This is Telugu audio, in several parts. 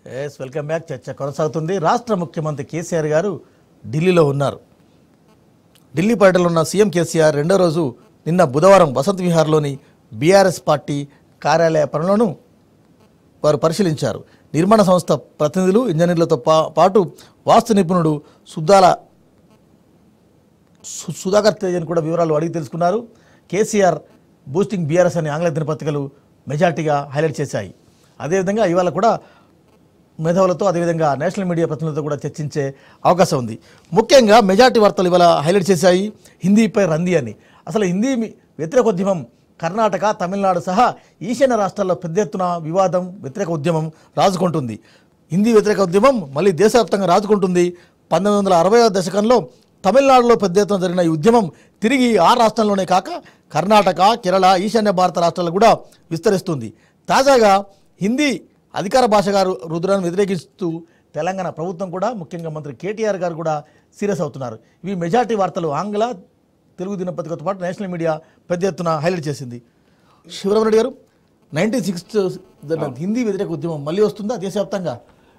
ఎస్ వెల్కమ్ బ్యాక్ చర్చ కొనసాగుతుంది రాష్ట్ర ముఖ్యమంత్రి కేసీఆర్ గారు ఢిల్లీలో ఉన్నారు ఢిల్లీ పర్యటనలో ఉన్న సీఎం కేసీఆర్ రెండో రోజు నిన్న బుధవారం వసంత్ విహార్లోని బీఆర్ఎస్ పార్టీ కార్యాలయ పనులను వారు పరిశీలించారు నిర్మాణ సంస్థ ప్రతినిధులు ఇంజనీర్లతో పా పాటు వాస్తు నిపుణుడు సుద్దాల సు- సుధాకర్ తేజన్ కూడా వివరాలు అడిగి తెలుసుకున్నారు కేసీఆర్ బూస్టింగ్ బీఆర్ఎస్ అనే ఆంగ్ల దినపత్రికలు మెజార్టీగా హైలైట్ చేశాయి అదేవిధంగా ఇవాళ కూడా మేధావులతో అదేవిధంగా నేషనల్ మీడియా ప్రతినిధులతో కూడా చర్చించే అవకాశం ఉంది ముఖ్యంగా మెజార్టీ వార్తలు ఇవాళ హైలైట్ చేశాయి హిందీపై రంది అని అసలు హిందీ మీ- వ్యతిరేక ఉద్యమం కర్ణాటక తమిళనాడు సహా ఈశాన్య రాష్ట్రాల్లో పెద్ద ఎత్తున వివాదం వ్యతిరేక ఉద్యమం రాజుకుంటుంది హిందీ వ్యతిరేక ఉద్యమం మళ్ళీ దేశవ్యాప్తంగా రాజుకుంటుంది పంతొమ్మిది వందల అరవై దశకంలో తమిళనాడులో పెద్ద ఎత్తున జరిగిన ఈ ఉద్యమం తిరిగి ఆ రాష్ట్రంలోనే కాక కర్ణాటక కేరళ ఈశాన్య భారత రాష్ట్రాలకు కూడా విస్తరిస్తుంది తాజాగా హిందీ అధికార భాషగా రు- రుద్రాన్ని వ్యతిరేకిస్తూ తెలంగాణ ప్రభుత్వం కూడా ముఖ్యంగా మంత్రి కేటీఆర్ గారు కూడా సీరియస్ అవుతున్నారు ఇవి మెజార్టీ వార్తలు ఆంగ్ల తెలుగు దినపత్రికతో పాటు నేషనల్ మీడియా పెద్ద ఎత్తున హైలైట్ చేసింది శివరామరెడ్డి గారు నైన్టీన్ సిక్స్ హిందీ వ్యతిరేక ఉద్యమం మళ్ళీ వస్తుందా దేశవ్యాప్తంగా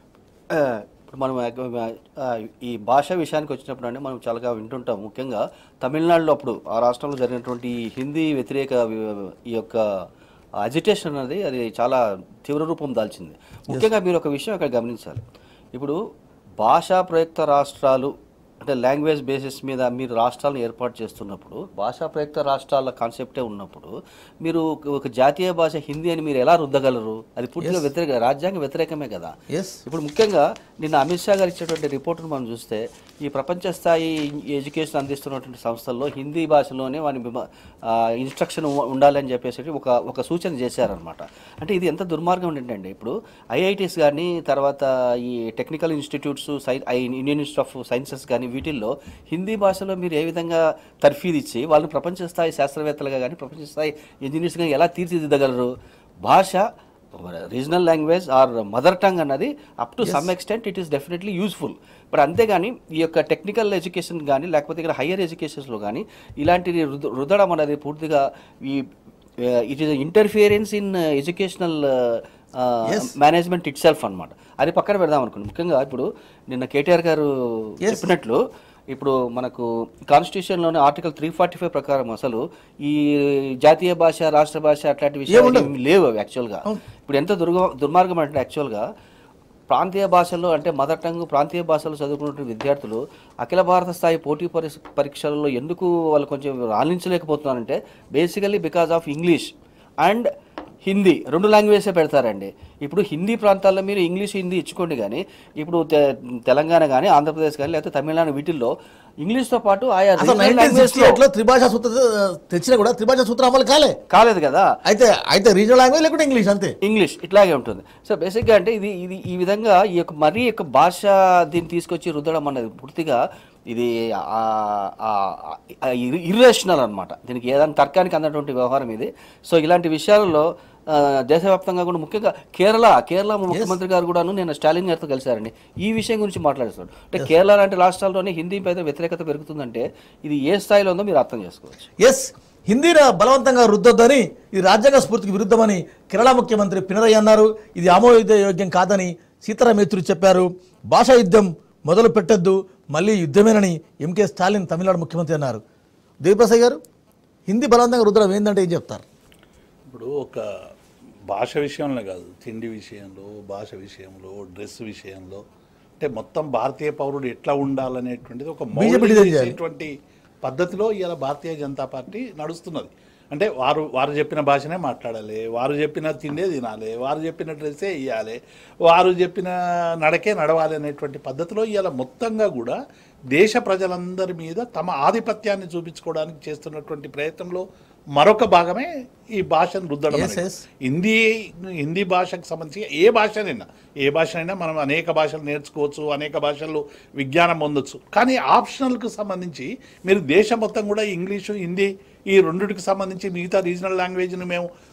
ఆ, ఇప్పుడు మనం ఆ, ఈ భాష విషయానికి వచ్చినప్పుడు అంటే మనం చాలా వింటుంటాం ముఖ్యంగా తమిళనాడులో అప్పుడు ఆ రాష్ట్రంలో జరిగినటువంటి ఈ హిందీ వ్యతిరేక వి- ఈ యొక్క అజిటేషన్ అనేది అది చాలా తీవ్ర రూపం దాల్చింది ముఖ్యంగా మీరు ఒక విషయం ఇక్కడ గమనించాలి ఇప్పుడు భాషా ప్రయుక్త రాష్ట్రాలు అంటే లాంగ్వేజ్ బేసిస్ మీద మీరు రాష్ట్రాలను ఏర్పాటు చేస్తున్నప్పుడు భాషా ప్రయుక్త రాష్ట్రాల కాన్సెప్టే ఉన్నప్పుడు మీరు ఒక- ఒక జాతీయ భాష హిందీ అని మీరు ఎలా రుద్దగలరు అది పూర్తిగా వ్యతిరేక రాజ్యాంగ వ్యతిరేకమే కదా ఎస్ ఇప్పుడు ముఖ్యంగా నిన్న అమిత్ షా గారు ఇచ్చినటువంటి రిపోర్టును మనం చూస్తే ఈ ప్రపంచ స్థాయి ఎడ్యుకేషన్ అందిస్తున్నటువంటి సంస్థల్లో హిందీ భాషలోనే వాని విమ- ఆ, ఇన్స్ట్రక్షన్ ఉ- ఉండాలని చెప్పేసి ఒక ఒక సూచన చేశారనమాట అంటే ఇది ఎంత దుర్మార్గం ఏంటంటే ఇప్పుడు ఐఐటీస్ కానీ తర్వాత ఈ టెక్నికల్ ఇన్స్టిట్యూట్స్ సై ఐ- ఇండియన్ ఇన్స్టిట్యూట్ ఆఫ్ సైన్సెస్ కానీ వీటిల్లో హిందీ భాషలో మీరు ఏ విధంగా తర్ఫీదు ఇచ్చి వాళ్ళని ప్రపంచ స్థాయి శాస్త్రవేత్తలుగా కానీ ప్రపంచ స్థాయి ఇంజనీర్స్గా ఎలా తీర్చిదిద్దగలరు భాష regional language or mother tongue అన్నది up to some extent it is definitely useful but అంతేగాని ఈ యొక్క టెక్నికల్ ఎడ్యుకేషన్ కానీ లేకపోతే ఇక్కడ హయ్యర్ ఎడ్యుకేషన్స్లో కానీ ఇలాంటి రుద- రుద్దడం అనేది పూర్తిగా ఈ it is interference in educational management itself అనమాట అది పక్కన పెడదాం అనుకోండి ముఖ్యంగా ఇప్పుడు నిన్న కేటీఆర్ గారు చెప్పినట్లు ఇప్పుడు మనకు కాన్స్టిట్యూషన్లోని ఆర్టికల్ త్రీ ఫార్టీ ఫైవ్ ప్రకారం అసలు ఈ జాతీయ భాష రాష్ట్ర భాష అట్లాంటి విషయాలు ఏమీ లేవు అవి యాక్చువల్గా ఇప్పుడు ఎంత దుర్గ దుర్మార్గం అంటే యాక్చువల్గా ప్రాంతీయ భాషల్లో అంటే మదర్ టంగ్ ప్రాంతీయ భాషలు చదువుకున్నటువంటి విద్యార్థులు అఖిల భారత స్థాయి పోటీ పరీక్ష పరీక్షలలో ఎందుకు వాళ్ళు కొంచెం రాణించలేకపోతున్నారంటే basically because of English and Hindi రెండు లాంగ్వేజే పెడతారండి ఇప్పుడు హిందీ ప్రాంతాల్లో మీరు ఇంగ్లీష్ హిందీ ఇచ్చుకోండి కానీ ఇప్పుడు తె- తెలంగాణ కానీ ఆంధ్రప్రదేశ్ కానీ లేకపోతే తమిళనాడు వీటిల్లో ఇంగ్లీష్తో పాటు ఆయా అసలు regional నైన్టీన్ languages సిక్స్టీ లో ఎయిట్లో త్రిభాషా సూత్ర తెచ్చినా కూడా త్రిభాషా సూత్రం అమలు కాలే కాలేదు కదా అయితే అయితే రీజనల్ లాంగ్వేజ్ లేకుంటే ఇంగ్లీష్ అంతే ఇంగ్లీష్ ఇట్లాగే ఉంటుంది సో బేసిక్గా అంటే ఇది ఇది ఈ విధంగా ఈ యొక్క మరీ యొక్క భాష దీన్ని తీసుకొచ్చి రుద్దడం అన్నది పూర్తిగా ఇది ఇర్రేషనల్ అనమాట దీనికి ఏదైనా తర్కానికి అందటువంటి వ్యవహారం ఇది సో ఇలాంటి విషయాలలో ఆ, దేశవ్యాప్తంగా కూడా ముఖ్యంగా కేరళ కేరళ ముఖ్యమంత్రి గారు కూడాను నేను స్టాలిన్ గారితో కలిశారండి ఈ విషయం గురించి మాట్లాడుతున్నాడు అంటే కేరళ లాంటి రాష్ట్రాల్లోనే హిందీ పైన వ్యతిరేకత పెరుగుతుందంటే ఇది ఏ స్థాయిలో ఉందో మీరు అర్థం చేసుకోవచ్చు ఎస్ హిందీని బలవంతంగా రుద్దొద్దని ఇది రాజ్యాంగ స్ఫూర్తికి విరుద్ధమని కేరళ ముఖ్యమంత్రి పినరయ్య అన్నారు ఇది ఆమోదయోగ్యం కాదని సీతారాం యేచూరి చెప్పారు భాషా యుద్ధం మొదలు పెట్టొద్దు మళ్ళీ యుద్ధమేనని ఎంకే స్టాలిన్ తమిళనాడు ముఖ్యమంత్రి అన్నారు దేవిప్రసాద్ గారు హిందీ బలవంతంగా రుద్దడం ఏంటంటే ఏం చెప్తారు ఇప్పుడు ఒక భాష విషయంలో కాదు తిండి విషయంలో భాష విషయంలో డ్రెస్ విషయంలో అంటే మొత్తం భారతీయ పౌరుడు ఎట్లా ఉండాలనేటువంటిది ఒక BJP మౌలిక డిజైన్ చేయాలి. చేసేటువంటి పద్ధతిలో ఇవాళ భారతీయ జనతా పార్టీ నడుస్తున్నది అంటే వారు వారు చెప్పిన భాషనే మాట్లాడాలి వారు చెప్పిన తిండే తినాలి వారు చెప్పిన డ్రెస్సే ఇవ్వాలి వారు చెప్పిన నడకే నడవాలి అనేటువంటి పద్ధతిలో ఇవాళ మొత్తంగా కూడా దేశ ప్రజలందరి మీద తమ ఆధిపత్యాన్ని చూపించుకోవడానికి చేస్తున్నటువంటి ప్రయత్నంలో మరొక భాగమే ఈ భాషను రుద్దడం Yes, అనేది. yes. హిందీ హిందీ భాషకు సంబంధించి ఏ భాషనైనా ఏ భాషనైనా మనం అనేక భాషలు నేర్చుకోవచ్చు అనేక భాషల్లో విజ్ఞానం పొందొచ్చు కానీ ఆప్షనల్కు సంబంధించి మీరు దేశం మొత్తం కూడా ఇంగ్లీషు హిందీ ఈ రెండిటికి సంబంధించి మిగతా రీజనల్ లాంగ్వేజ్ని మేము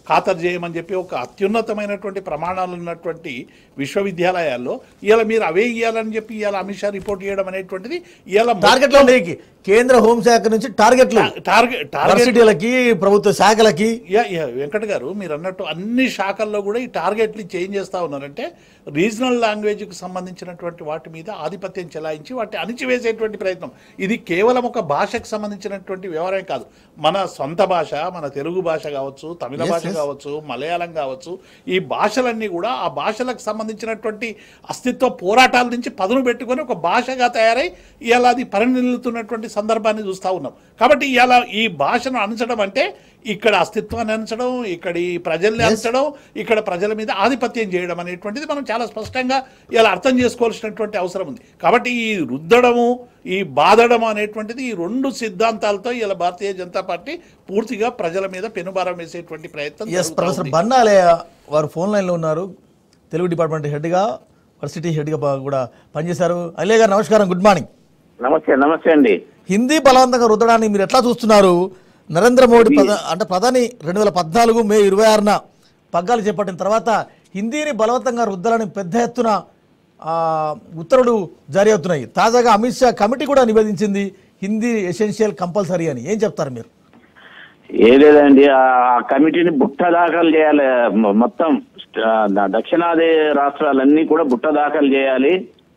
ఖాతరు చేయమని చెప్పి ఒక అత్యున్నతమైనటువంటి ప్రమాణాలు ఉన్నటువంటి విశ్వవిద్యాలయాల్లో ఇవాళ మీరు అవే ఇవ్వాలని చెప్పి ఇవాళ అమిత్ షా రిపోర్ట్ చేయడం అనేటువంటిది ఇవాళ టార్గెట్లు ఉన్నాయి కేంద్ర హోంశాఖ నుంచి టార్గెట్లు టార్గెట్ టార్గెట్ యూనివర్సిటీలకి ప్రభుత్వ శాఖలకి యా యా వెంకట్ గారు మీరు అన్నట్టు అన్ని శాఖల్లో కూడా ఈ టార్గెట్లు చేంజ్ చేస్తూ ఉన్నారంటే రీజనల్ లాంగ్వేజ్కి సంబంధించినటువంటి వాటి మీద ఆధిపత్యం చెలాయించి వాటిని అణిచివేసేటువంటి ప్రయత్నం ఇది కేవలం ఒక భాషకు సంబంధించినటువంటి వ్యవహారమే కాదు మన సొంత భాష మన తెలుగు భాష కావచ్చు తమిళ Yes, భాష yes. కావచ్చు మలయాళం కావచ్చు ఈ భాషలన్నీ కూడా ఆ భాషలకు సంబంధించినటువంటి అస్తిత్వ పోరాటాల నుంచి పదును పెట్టుకొని ఒక భాషగా తయారై ఇలా అది పరినిల్లుతున్నటువంటి సందర్భాన్ని చూస్తూ ఉన్నాం కాబట్టి ఇలా ఈ భాషను అణచడం అంటే ఇక్కడ అస్తిత్వాన్ని అంచడం ఇక్కడి ప్రజల్ని Yes. అంచడం ఇక్కడ ప్రజల మీద ఆధిపత్యం చేయడం అనేటువంటిది మనం చాలా స్పష్టంగా ఇలా అర్థం చేసుకోవాల్సినటువంటి అవసరం ఉంది కాబట్టి ఈ రుద్దడము ఈ బాధడము అనేటువంటిది ఈ రెండు సిద్ధాంతాలతో ఇలా భారతీయ జనతా పార్టీ పూర్తిగా ప్రజల మీద పెనుభారం వేసేటువంటి ప్రయత్నం ఎస్ జరుగుతా ప్రొఫెసర్ ఉంది. బన్నాలే వారు ఫోన్ లైన్లో ఉన్నారు తెలుగు డిపార్ట్మెంట్ హెడ్గా వర్సిటీ హెడ్గా ప- కూడా పనిచేశారు అల్లే గారు నమస్కారం గుడ్ మార్నింగ్ నమస్తే నమస్తే అండి హిందీ బలవంతంగా రుద్దడాన్ని మీరు ఎట్లా చూస్తున్నారు నరేంద్ర మోడీ ప్రధా అంటే ప్రధాని రెండు వేల పద్నాలుగు మే ఇరవై ఆరున పగ్గాలు చేపట్టిన తర్వాత హిందీని బలవంతంగా రుద్దాలని పెద్ద ఎత్తున ఆ, ఉత్తర్వులు జారీ అవుతున్నాయి తాజాగా అమిత్ షా కమిటీ కూడా నివేదించింది హిందీ ఎసెన్షియల్ కంపల్సరీ అని ఏం చెప్తారు మీరు ఏ లేదండి ఆ ఆ కమిటీని బుట్ట దాఖలు చేయాలి మొ- మొత్తం ఆ, ద- దక్షిణాది రాష్ట్రాలన్నీ కూడా బుట్ట దాఖలు చేయాలి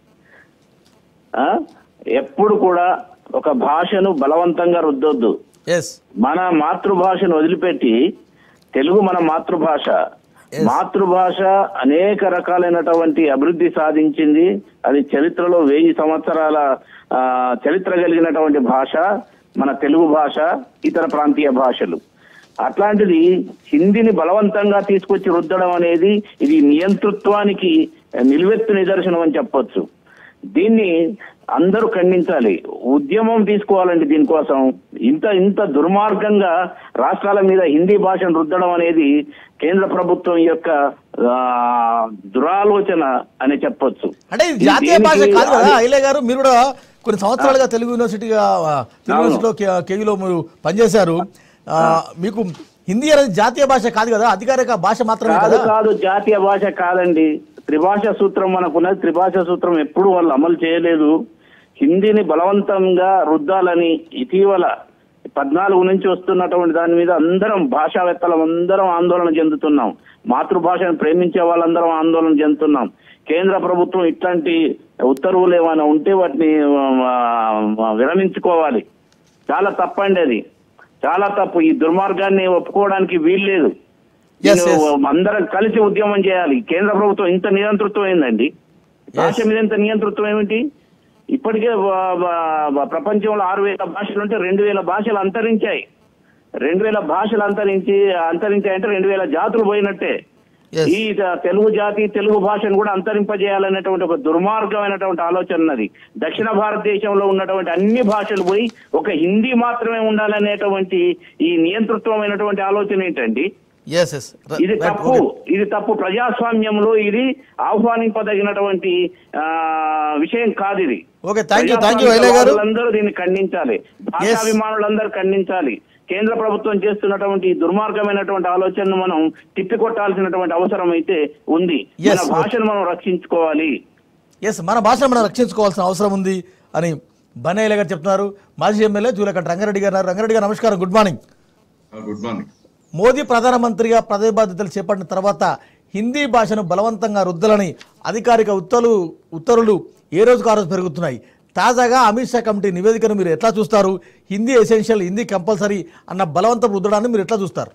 ఆ? ఎప్పుడు కూడా ఒక భాషను బలవంతంగా రుద్దొద్దు ఎస్ మన మాతృభాషను వదిలిపెట్టి తెలుగు మన మాతృభాష Yes. మాతృభాష అనేక రకాలైనటువంటి అభివృద్ధి సాధించింది అది చరిత్రలో వెయ్యి సంవత్సరాల ఆ, చరిత్ర కలిగినటువంటి భాష మన తెలుగు భాష ఇతర ప్రాంతీయ భాషలు అట్లాంటిది హిందీని బలవంతంగా తీసుకొచ్చి రుద్దడం అనేది ఇది నియంతృత్వానికి నిలువెత్తు నిదర్శనం అని చెప్పొచ్చు దీన్ని అందరూ ఖండించాలి ఉద్యమం తీసుకోవాలండి దీనికోసం ఇంత ఇంత దుర్మార్గంగా రాష్ట్రాల మీద హిందీ భాషను రుద్దడం అనేది కేంద్ర ప్రభుత్వం యొక్క ఆ, దురాలోచన అని చెప్పొచ్చు అంటే ఇది ఇది జాతీయ భాష దేనికి- కాదు కదా అది- ఐలే గారు మీరు కూడా కొన్ని సంవత్సరాలుగా తెలుగు యూనివర్సిటీగా ఆ, తెలుగు అవును. యూనివర్సిటీలో కే- కేవీలో మీరు పనిచేశారు ఆ, మీకు హిందీ అనేది జాతీయ భాష కాదు కదా అధికారిక భాష మాత్రమే కాదు కదా కాదు జాతీయ భాష కాదండి త్రిభాష సూత్రం మనకున్నది త్రిభాష సూత్రం ఎప్పుడు వాళ్ళు అమలు చేయలేదు హిందీని బలవంతంగా రుద్దాలని ఇటీవల పద్నాలుగు నుంచి వస్తున్నటువంటి దాని మీద అందరం భాషావేత్తలం అందరం ఆందోళన చెందుతున్నాం మాతృభాషను ప్రేమించే వాళ్ళందరం ఆందోళన చెందుతున్నాం కేంద్ర ప్రభుత్వం ఇట్లాంటి ఉత్తర్వులు ఏమైనా ఉంటే వాటిని ఆ, ఆ, విరమించుకోవాలి చాలా తప్పండి అది చాలా తప్పు ఈ దుర్మార్గాన్ని ఒప్పుకోవడానికి వీల్లేదు Yes, దీన్ని yes. అందరం కలిసి ఉద్యమం చేయాలి కేంద్ర ప్రభుత్వం ఇంత నియంతృత్వం ఏందండి భాష మీద ఇంత నియంతృత్వం ఏమిటి ఇప్పటికే వా- వా- వా- ప్రపంచంలో ఆరు వేల భాషలు ఉంటే రెండు వేల భాషలు అంతరించాయి రెండు వేల భాషలు అంతరించి అంతరించాయంటే రెండు వేల జాతులు పోయినట్టే Yes. ఈ త- తెలుగు జాతి తెలుగు భాషను కూడా అంతరింపజేయాలనేటువంటి ఒక దుర్మార్గమైనటువంటి ఆలోచన ఉన్నది దక్షిణ భారతదేశంలో ఉన్నటువంటి అన్ని భాషలు పోయి ఒక హిందీ మాత్రమే ఉండాలనేటువంటి ఈ నియంతృత్వమైనటువంటి ఆలోచన ఏంటండి ఎస్ ఎస్ ఇది తప్పు ఇది తప్పు ప్రజాస్వామ్యంలో ఇది ఆహ్వానింపదగినటువంటి ఆ, విషయం కాదు ఇది okay thank you thank you ఐలే గారు అందరూ దీన్ని ఖండించాలి భాషాభిమానులందరూ ఖండించాలి కేంద్ర ప్రభుత్వం చేస్తున్నటువంటి ఈ దుర్మార్గమైనటువంటి ఆలోచనను మనం తిప్పికొట్టాల్సినటువంటి అవసరం అయితే ఉంది Yes, మన okay. భాషను మనం రక్షించుకోవాలి ఎస్ మన భాషను మనం రక్షించుకోవాల్సిన అవసరం ఉంది అని బన్నయ్య గారు చెప్తున్నారు మాజీ ఎమ్మెల్యే జూలకంట రంగారెడ్డి గారు రంగారెడ్డి గారు నమస్కారం good morning good morning Modi ప్రధానమంత్రిగా పదవి బాధ్యతలు చేపట్టిన తర్వాత హిందీ భాషను బలవంతంగా రుద్దలని అధికారిక ఉత్తర్వులు ఉత్తర్వులు ఏ రోజుకు ఆ రోజు పెరుగుతున్నాయి తాజాగా అమిత్ షా కమిటీ నివేదికను మీరు ఎట్లా చూస్తారు హిందీ ఎసెన్షియల్ హిందీ కంపల్సరీ అన్న బలవంతం రుద్దడాన్ని మీరు ఎట్లా చూస్తారు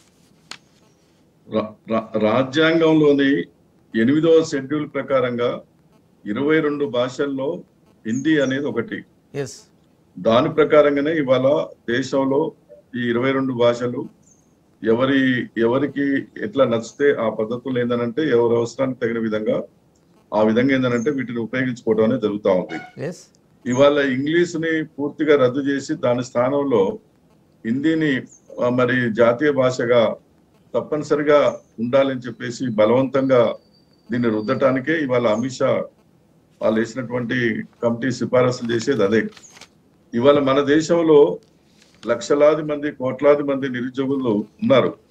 రా- రా- రాజ్యాంగంలోని ఎనిమిదవ షెడ్యూల్ ప్రకారంగా ఇరవై రెండు భాషల్లో హిందీ అనేది ఒకటి ఎస్ దాని ప్రకారంగానే ఇవాళ దేశంలో ఈ ఇరవై రెండు భాషలు ఎవరి ఎవరికి ఎట్లా నచ్చితే ఆ పద్ధతులు ఏందనంటే ఎవరి అవసరానికి తగిన విధంగా ఆ విధంగా ఏందనంటే వీటిని ఉపయోగించుకోవడం అనేది జరుగుతూ ఉంది ఎస్ ఇవాళ ఇంగ్లీష్ ని పూర్తిగా రద్దు చేసి దాని స్థానంలో హిందీని ఆ, మరి జాతీయ భాషగా తప్పనిసరిగా ఉండాలని చెప్పేసి బలవంతంగా దీన్ని రుద్దటానికే ఇవాళ అమిత్ షా వాళ్ళు వేసినటువంటి కమిటీ సిఫారసులు చేసేది అదే ఇవాళ మన దేశంలో లక్షలాది మంది కోట్లాది మంది నిరుద్యోగులు ఉన్నారు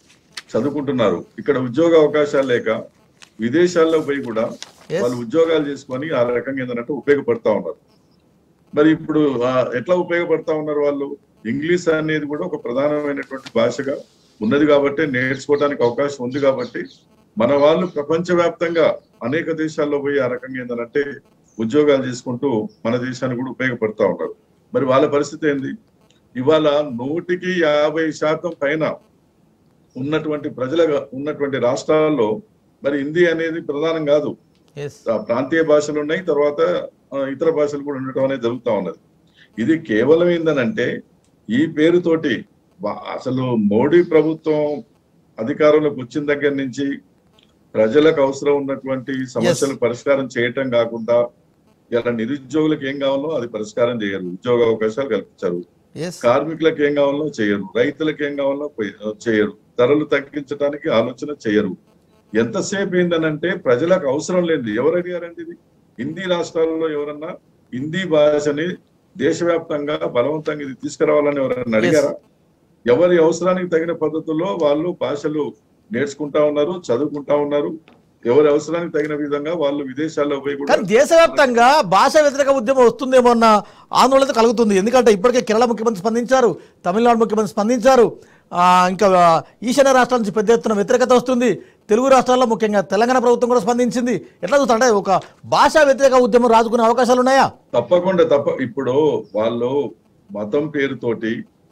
చదువుకుంటున్నారు ఇక్కడ ఉద్యోగ అవకాశాలు లేక విదేశాల్లో పోయి కూడా Yes. వాళ్ళు ఉద్యోగాలు చేసుకొని ఆ రకంగా ఏంటంటే ఉపయోగపడతా ఉన్నారు మరి ఇప్పుడు ఆ, ఎట్లా ఉపయోగపడతా ఉన్నారు వాళ్ళు ఇంగ్లీష్ అనేది కూడా ఒక ప్రధానమైనటువంటి భాషగా ఉన్నది కాబట్టి నేర్చుకోవడానికి అవకాశం ఉంది కాబట్టి మన వాళ్ళు ప్రపంచవ్యాప్తంగా అనేక దేశాల్లో పోయి ఆ రకంగా ఏంటంటే ఉద్యోగాలు చేసుకుంటూ మన దేశానికి కూడా ఉపయోగపడతా ఉన్నారు మరి వాళ్ళ పరిస్థితి ఏంది ఇవాళ నూటికి యాభై శాతం పైన ఉన్నటువంటి ప్రజల ఉన్నటువంటి రాష్ట్రాల్లో మరి హిందీ అనేది ప్రధానం కాదు ఎస్ ఆ ప్రాంతీయ భాషలు ఉన్నాయి తర్వాత ఆ, ఇతర భాషలు కూడా ఉండటం అనేది జరుగుతా ఉన్నది ఇది కేవలం ఏందనంటే ఈ పేరుతోటి వా- అసలు మోడీ ప్రభుత్వం అధికారంలోకి వచ్చిన దగ్గర నుంచి ప్రజలకు అవసరం ఉన్నటువంటి సమస్యలు పరిష్కారం చేయటం కాకుండా ఇలా నిరుద్యోగులకు ఏం కావాలో అది పరిష్కారం చేయరు ఉద్యోగ అవకాశాలు కల్పించరు ఎస్ కార్మికులకు ఏం కావాలో చేయరు రైతులకు ఏం కావాలో పోయి- చేయరు ధరలు తగ్గించడానికి ఆలోచన చేయరు ఎంతసేపు ఏందనంటే ప్రజలకు అవసరం లేదు ఎవరు అడిగారండి ఇది హిందీ రాష్ట్రాలలో ఎవరన్నా హిందీ భాషని దేశవ్యాప్తంగా బలవంతంగా ఇది తీసుకురావాలని ఎవరన్నా అడిగారా ఎవరి అవసరానికి తగిన పద్ధతుల్లో వాళ్ళు భాషలు నేర్చుకుంటా ఉన్నారు చదువుకుంటా ఉన్నారు ఎవరి అవసరానికి తగిన విధంగా వాళ్ళు విదేశాల్లో పోయి కూడా కానీ దేశవ్యాప్తంగా భాష వ్యతిరేక ఉద్యమం వస్తుందేమో అన్న ఆందోళన కలుగుతుంది ఎందుకంటే ఇప్పటికే కేరళ ముఖ్యమంత్రి స్పందించారు తమిళనాడు ముఖ్యమంత్రి స్పందించారు ఆ, ఇంకా ఆ, ఈశాన్య రాష్ట్రాల నుంచి పెద్ద ఎత్తున వ్యతిరేకత వస్తుంది తెలుగు రాష్ట్రాల్లో ముఖ్యంగా తెలంగాణ ప్రభుత్వం కూడా స్పందించింది ఎట్లా చూస్తా అంటే ఒక భాషా వ్యతిరేక ఉద్యమం రాజుకునే అవకాశాలు ఉన్నాయా తప్పకుండా తప్ప ఇప్పుడు వాళ్ళు మతం పేరుతోటి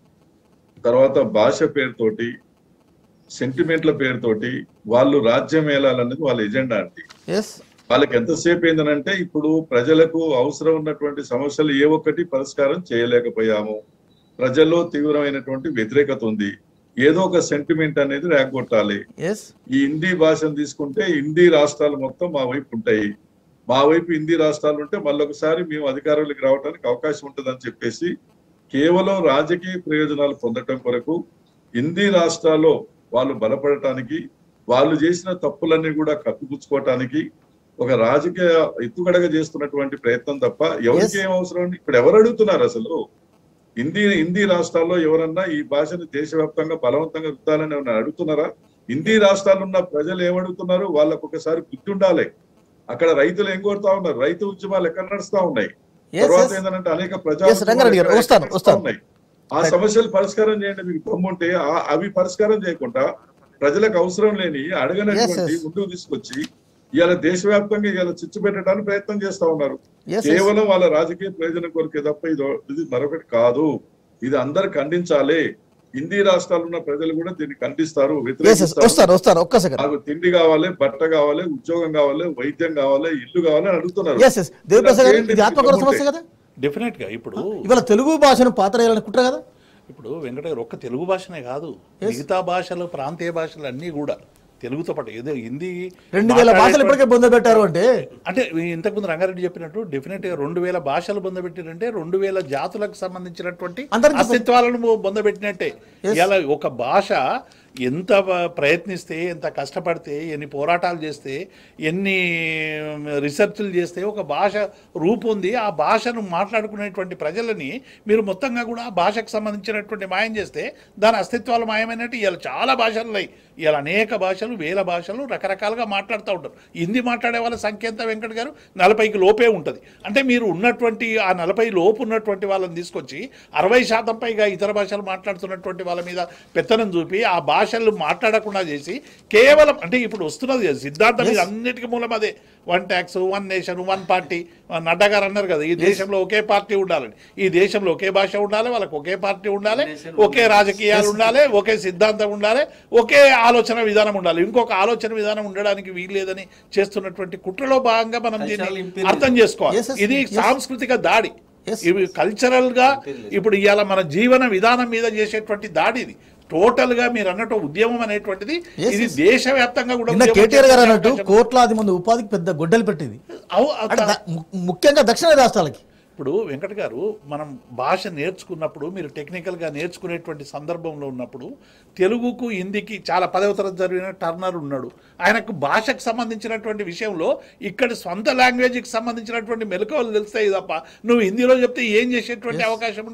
తర్వాత భాష పేరుతోటి సెంటిమెంట్ల పేరుతోటి వాళ్ళు రాజ్యం ఏలాలన్నది వాళ్ళ ఎజెండా అండి ఎస్ వాళ్ళకి ఎంతసేపు ఏంటంటే ఇప్పుడు ప్రజలకు అవసరం ఉన్నటువంటి సమస్యలు ఏ ఒక్కటి పరిష్కారం చేయలేకపోయాము ప్రజల్లో తీవ్రమైనటువంటి వ్యతిరేకత ఉంది ఏదో ఒక సెంటిమెంట్ అనేది రేగొట్టాలి ఎస్ ఈ హిందీ భాషను తీసుకుంటే హిందీ రాష్ట్రాలు మొత్తం మా వైపు ఉంటాయి మా వైపు హిందీ రాష్ట్రాలు ఉంటే మళ్ళొకసారి మేము అధికారంలోకి రావడానికి అవకాశం ఉంటుందని చెప్పేసి కేవలం రాజకీయ ప్రయోజనాలు పొందటం కొరకు హిందీ రాష్ట్రాల్లో వాళ్ళు బలపడటానికి వాళ్ళు చేసిన తప్పులన్నీ కూడా కప్పిపుచ్చుకోవటానికి ఒక రాజకీయ ఎత్తుగడగా చేస్తున్నటువంటి ప్రయత్నం తప్ప ఎవరికి ఏం అవసరం అండి? ఇప్పుడు ఎవరు అడుగుతున్నారు అసలు హిందీ హిందీ రాష్ట్రాల్లో ఎవరన్నా ఈ భాషను దేశవ్యాప్తంగా బలవంతంగా రుద్దాలని ఏమన్నా అడుగుతున్నారా హిందీ రాష్ట్రాల్లో ఉన్న ప్రజలు ఏమడుగుతున్నారు వాళ్ళకు ఒకసారి గుర్తు ఉండాలి అక్కడ రైతులు ఏం కోరుతా ఉన్నారు రైతు ఉద్యమాలు ఎక్కడ నడుస్తా ఉన్నాయి Yes, తర్వాత yes. ఏంటంటే అనేక Yes, ప్రజా రంగారెడ్డి గారు, ఉద్యమాలు వస్తాను, ఎక్కడ వస్తాను. ఉన్నాయి ఆ సమస్యలు పరిష్కారం చేయండి మీకు దమ్ముంటే ఆ- అవి పరిష్కారం చేయకుండా ప్రజలకు అవసరం లేని అడగనటువంటి yes. ముందుకు తీసుకొచ్చి ఇవాళ దేశవ్యాప్తంగా ఇవాళ చిచ్చు పెట్టడానికి ప్రయత్నం చేస్తా ఉన్నారు Yes, yes. కేవలం వాళ్ళ రాజకీయ ప్రయోజనం కొరకే తప్ప ఇది ఇది మరొకటి కాదు ఇది అందరు ఖండించాలి హిందీ రాష్ట్రాలు ఉన్న ప్రజలు కూడా దీన్ని ఖండిస్తారు ఎస్ ఎస్ వ్యతిరేకిస్తారు వస్తారు వస్తారు ఒక్క సెకండ్ నాకు తిండి కావాలి బట్ట కావాలి ఉద్యోగం కావాలి వైద్యం కావాలి ఇల్లు కావాలి అని అడుగుతున్నారు ఎస్ ఎస్ దేవప్రసాద్ గారు చేయండి, ఇది ఆత్మగౌరవ మీకు సమస్య కదా డెఫినెట్ గా ఇప్పుడు ఇవాళ తెలుగు భాషను పాతరేయాలని కుట్ర కదా ఇప్పుడు వెంకటగారు ఒక్క తెలుగు భాషనే కాదు మిగతా భాషలు ప్రాంతీయ భాషలు అన్నీ కూడా తెలుగుతో పాటు ఏదో హిందీ రెండు వేల భాషలు మాట్లాడేటువంటి- ఇప్పటికే పొందబెట్టారు అంటే అంటే ఇంతకుముందు రంగారెడ్డి చెప్పినట్టు డెఫినెట్ గా రెండు వేల భాషలు పొందబెట్టినంటే రెండు వేల జాతులకు సంబంధించినటువంటి అందరికీ అస్తిత్వాలను పొందబెట్టినట్టే ఇలా ఒక భాష ఎంత ప- ప్రయత్నిస్తే ఎంత కష్టపడితే ఎన్ని పోరాటాలు చేస్తే ఎన్ని రీసెర్చ్లు చేస్తే ఒక భాష రూపొంది ఆ భాషను మాట్లాడుకునేటువంటి ప్రజలని మీరు మొత్తంగా కూడా ఆ భాషకు సంబంధించినటువంటి మాయం చేస్తే దాని అస్తిత్వాలు మాయమైనట్టు ఇలా చాలా భాషలు ఉన్నాయి ఇలా అనేక భాషలు వేల భాషలు రకరకాలుగా మాట్లాడుతూ ఉంటారు హిందీ మాట్లాడే వాళ్ళ సంఖ్య ఎంత వెంకట్ గారు నలభైకి లోపే ఉంటుంది అంటే మీరు ఉన్నటువంటి ఆ నలభై లోపు ఉన్నటువంటి వాళ్ళని తీసుకొచ్చి అరవై శాతం పైగా ఇతర భాషలు మాట్లాడుతున్నటువంటి వాళ్ళ మీద పెత్తనం చూపి ఆ భాషలు మాట్లాడకుండా చేసి కేవలం అంటే ఇప్పుడు వస్తున్నది కదా, సిద్ధాంతం ఇది అన్నిటికీ మూలం అదే one tax one nation one party Nadda గారు అన్నారు కదా ఈ దేశంలో ఒకే పార్టీ ఉండాలని ఈ దేశంలో ఒకే భాష ఉండాలి వాళ్ళకి ఒకే పార్టీ ఉండాలి ఒకే రాజకీయాలు ఉండాలి ఒకే సిద్ధాంతం ఉండాలి ఒకే ఆలోచన విధానం ఉండాలి ఇంకొక ఆలోచన విధానం ఉండడానికి వీల్లేదని చేస్తున్నటువంటి కుట్రలో భాగంగా మనం దీన్ని అర్థం చేసుకోవాలి Yes, yes, ఇది yes. సాంస్కృతిక దాడి Yes. ఇవి కల్చరల్ గా ఇప్పుడు ఇవాళ మన జీవన విధానం మీద చేసేటువంటి దాడి ఇది టోటల్ గా మీరు అన్నట్టు ఉద్యమం అనేటువంటిది Yes, ఇది yes. దేశవ్యాప్తంగా కూడా నిన్న ఉద్యమం కేటీఆర్ గారు అన్నట్టు చేసే కోట్లాది మంది ఉపాధికి పెద్ద గొడ్డలు పెట్టింది అవు- అంటే ద- ము- ముఖ్యంగా దక్షిణ రాష్ట్రాలకి ఇప్పుడు వెంకట గారు మనం భాష నేర్చుకున్నప్పుడు మీరు టెక్నికల్గా నేర్చుకునేటువంటి సందర్భంలో ఉన్నప్పుడు తెలుగుకు హిందీకి చాలా పదవ తరగతి జరిగిన టర్నర్ ఉన్నాడు ఆయనకు భాషకు సంబంధించినటువంటి విషయంలో ఇక్కడ సొంత లాంగ్వేజ్కి సంబంధించినటువంటి మెలకువలు తెలుస్తాయి తప్ప నువ్వు హిందీలో చెప్తే ఏం చేసేటువంటి అవకాశం ఉంటుంది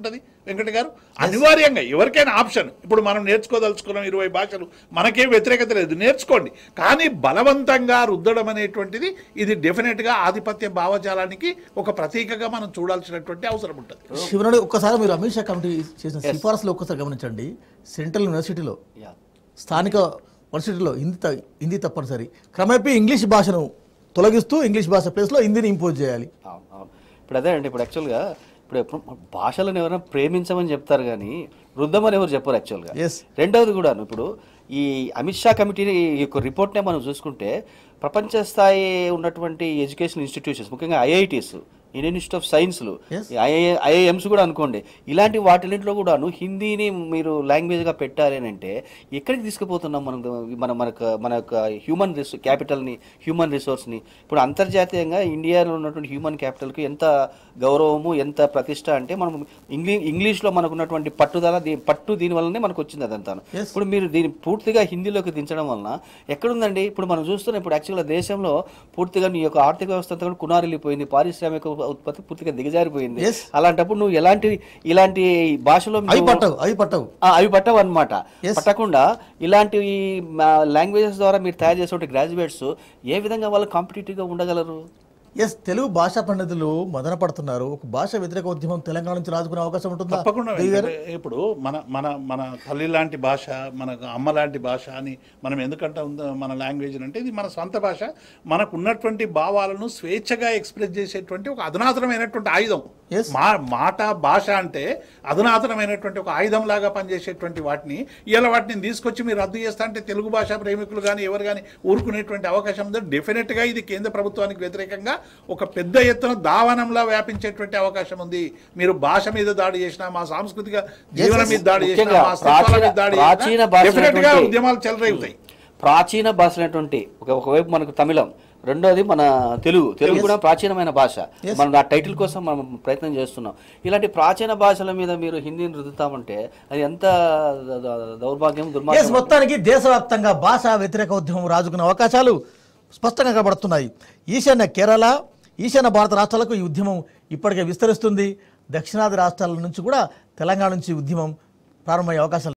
వెంకట గారు అనివార్యంగా ఎవరికైనా ఆప్షన్ ఇప్పుడు మనం నేర్చుకోదలుచుకున్నాం ఇరవై భాషలు మనకేం వ్యతిరేకత లేదు నేర్చుకోండి కానీ బలవంతంగా రుద్దడం అనేటువంటిది ఇది డెఫినెట్గా ఆధిపత్య భావజాలానికి ఒక ప్రతీకగా మనం చూడాల్సినటువంటి అవసరం ఉంటుంది శివనుడు ఒక్కసారి మీరు అమిత్ షా కమిటీ చేసిన సిఫారసులు ఒక్కసారి గమనించండి సెంట్రల్ యూనివర్సిటీలో యా స్థానిక వర్సిటీలో హిందీ త- హిందీ తప్పనిసరి క్రమేపీ ఇంగ్లీష్ భాషను తొలగిస్తూ ఇంగ్లీష్ భాష ప్లేస్లో హిందీని ఇంపోజ్ చేయాలి అవును అవును ఇప్పుడు అదే అండి ఇప్పుడు యాక్చువల్గా ఇప్పుడు ఎప్పుడు భాషలను ఎవరైనా ప్రేమించమని చెప్తారు కానీ రుద్దమని ఎవరు చెప్పరు యాక్చువల్గా Yes. రెండవది కూడా ఇప్పుడు ఈ అమిత్ షా కమిటీ యొక్క రిపోర్ట్నే మనం చూసుకుంటే ప్రపంచ స్థాయి ఉన్నటువంటి ఎడ్యుకేషన్ ఇన్స్టిట్యూషన్స్ ముఖ్యంగా ఐఐటీస్ ఇండియన్ ఇన్స్టిట్యూట్ ఆఫ్ సైన్స్లు Yes. ఐఐ ఐఐఎమ్స్ కూడా అనుకోండి ఇలాంటి వాటిలింట్లో కూడాను హిందీని మీరు లాంగ్వేజ్గా పెట్టాలి అని అంటే ఎక్కడికి తీసుకుపోతున్నాం మనం మన మనకు మన యొక్క హ్యూమన్ రిసో క్యాపిటల్ని హ్యూమన్ రిసోర్స్ని ఇప్పుడు అంతర్జాతీయంగా ఇండియాలో ఉన్నటువంటి హ్యూమన్ క్యాపిటల్కి ఎంత గౌరవము ఎంత ప్రతిష్ట అంటే మనం ఇంగ్లీ ఇంగ్లీష్లో మనకు ఉన్నటువంటి పట్టుదల దీ పట్టు దీని వల్లనే మనకు వచ్చింది అదంతా Yes. ఇప్పుడు మీరు దీన్ని పూర్తిగా హిందీలోకి దించడం వలన ఎక్కడుందండి ఇప్పుడు మనం చూస్తున్నాం ఇప్పుడు యాక్చువల్గా దేశంలో పూర్తిగా నీ యొక్క ఆర్థిక వ్యవస్థ అంతా కూడా కునారిల్లిపోయింది పారిశ్రామిక ఉత్పత్తి పూర్తిగా దిగజారిపోయింది Yes. అలాంటప్పుడు నువ్వు ఎలాంటి ఇలాంటి భాషలో అవి నువ్వు- పట్టవు అవి పట్టవు ఆ, అవి పట్టవు అనమాట Yes. పట్టకుండా ఇలాంటి లాంగ్వేజెస్ ద్వారా మీరు తయారు చేసే గ్రాడ్యుయేట్స్ ఏ విధంగా వాళ్ళు కాంపిటేటివ్గా ఉండగలరు ఎస్ తెలుగు భాషా పండితులు మదన పడుతున్నారు ఒక భాష వ్యతిరేక ఉద్యమం తెలంగాణ నుంచి రాజుకునే అవకాశం ఉంటుందా తప్పకుండా దేవి గారు? వెంకటే, ఇప్పుడు మన మన మన తల్లి లాంటి భాష మన అమ్మ లాంటి భాష అని మనం ఎందుకంటే మన లాంగ్వేజ్ అంటే ఇది మన సొంత భాష మనకు ఉన్నటువంటి భావాలను స్వేచ్ఛగా ఎక్స్ప్రెస్ చేసేటువంటి ఒక అధునాతనమైనటువంటి ఆయుధం Yes. మా మాట భాష అంటే అధునాతనమైనటువంటి ఒక ఆయుధం లాగా పనిచేసేటువంటి వాటిని ఇలా వాటిని తీసుకొచ్చి మీరు రద్దు చేస్తా అంటే తెలుగు భాషా ప్రేమికులు కానీ ఎవరు కానీ ఊరుకునేటువంటి అవకాశం ఉంది డెఫినెట్గా ఇది కేంద్ర ప్రభుత్వానికి వ్యతిరేకంగా ఒక పెద్ద ఎత్తున దావనంలా వ్యాపించేటువంటి అవకాశం ఉంది మీరు భాష మీద దాడి చేసినా మా సాంస్కృతిక జీవనం మీద దాడి చేసినా ముఖ్యంగా మా అస్తిత్వాల మీద దాడి ప్రాచీన చేసినా భాష డెఫినెట్గా అయినటువంటి- ఉద్యమాలు చెలరేగుతాయి ప్రాచీన భాష అనేటువంటి ఒక ఒకవైపు మనకు తమిళం రెండోది మన తెలుగు తెలుగు కూడా ప్రాచీనమైన భాష మనం ఆ టైటిల్ కోసం మనం ప్రయత్నం చేస్తున్నాం ఇలాంటి ప్రాచీన భాషల మీద మీరు హిందీని రుద్దుతామంటే అది ఎంత ద- ద- దౌర్భాగ్యం ఎస్ దుర్మార్గం మొత్తానికి దేశవ్యాప్తంగా భాషా వ్యతిరేక ఉద్యమం రాజుకునే అవకాశాలు స్పష్టంగా కనబడుతున్నాయి ఈశాన్య కేరళ ఈశాన్య భారత రాష్ట్రాలకు ఈ ఉద్యమం ఇప్పటికే విస్తరిస్తుంది దక్షిణాది రాష్ట్రాల నుంచి కూడా తెలంగాణ నుంచి ఈ ఉద్యమం ప్రారంభమయ్యే అవకాశాలు